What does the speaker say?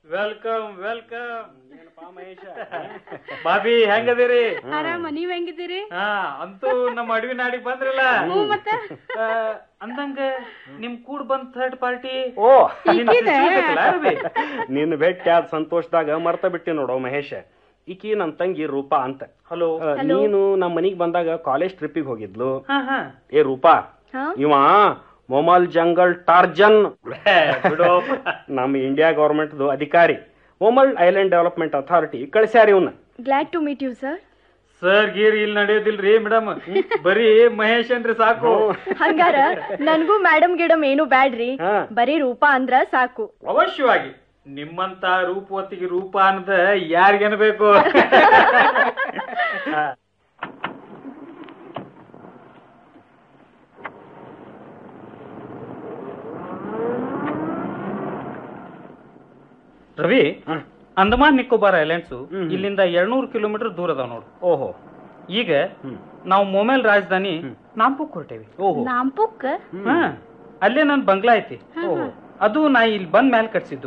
Welcome welcome ಏನಪ್ಪಾ ಮಹೇಶ ಬಾಬಿ ಹೆಂಗದಿರಿ ಆರಾಮ ನೀವ್ ಹೆಂಗಿದ್ದೀರಿ ಹಾ ಅಂತೂ ನಮ್ಮ ಅಡವಿ ನಾಡಿಗೆ ಬಂದ್ರಲ್ಲ ಹ್ಞೂ ಮತ್ತೆ ಆ, ಅಂದಂಗ ನಿಮ್ ಕೂಡ್ ಬಂದ್ ಥರ್ಡ್ ಪಾರ್ಟಿ ಓ ಇಕ್ಕಿದೆ? ನಿನ್ನ ಭೇಟಿ ಆದ ಸಂತೋಷದಾಗ ಮರ್ತ ಬಿಟ್ಟಿ ನೋಡು ಮಹೇಶ ಈಕಿ ನನ್ ತಂಗಿ ರೂಪಾ ಅಂತ ಹಲೋ ಆ, ನೀನು ನಮ್ಮ ಮನಿಗ್ ಬಂದಾಗ ಕಾಲೇಜ್ ಟ್ರಿಪ್ಪಿಗೆ ಹೋಗಿದ್ಲು ಹಾ ಹಾ ಏ ರೂಪಾ ಹಾ ಇವ ಮೊಮಲ್ ಜಂಗಲ್ ಟಾರ್ಜನ್ ಹೇ, ಬಿಡು ನಮ್ಮ ಇಂಡಿಯಾ ಗೌರ್ಮೆಂಟ್ದು ಅಧಿಕಾರಿ ಮೊಮಲ್ ಐಲ್ಯಾಂಡ್ ಡೆವಲಪ್ಮೆಂಟ್ ಅಥಾರಿಟಿ ಕಳ್ಸ್ಯಾರ ಇವನ್ನ glad to meet you sir sir ಗೀರ್ ಇಲ್ಲಿ ನಡೆಯೋದಿಲ್ರಿ ಮೇಡಮ್ ಬರೀ ಮಹೇಶ್ ಅಂದ್ರೆ ಸಾಕು ಹಂಗಾರ ನನ್ಗೂ ಮೇಡಮ್ ಗಿಡಮ್ ಏನು ಬ್ಯಾಡ್ರಿ ಹಾ. ಬರೀ ರೂಪ ಅಂದ್ರ ಸಾಕು ಅವಶ್ಯವಾಗಿ ನಿಮ್ಮಂತ ರೂಪವತಿಗೆ ರೂಪ ಅನ್ನದ ಯಾರಿಗೇನಬೇಕು ರವಿ ಹ್ಮ್. ಅಂಡಮಾನ್ ನಿಕೋಬಾರ್ ಐಲ್ಯಾಂಡ್ಸು ಹ್ಮ್. ಇಲ್ಲಿಂದ ಎರಡ್ನೂರು ಕಿಲೋಮೀಟರ್ ದೂರ ಅದಾವ ನೋಡು ಓಹೋ ಈಗ ಹ್ಮ್. ನಾವು ಮೊಮೇಲ್ ರಾಜಧಾನಿ ನಾಂಪುಕ್ ಹೊರಟೇವಿ ಓಹೋ ನಾಂಪುಕ್ ಹಾ ಅಲ್ಲೇ ನನ್ ಬಂಗ್ಲಾ ಐತಿ ಓಹೋ ಅದು ನಾ ಇಲ್ಲಿ ಬಂದ್ ಮ್ಯಾಲ್ ಕಟ್ಸಿದ್ದು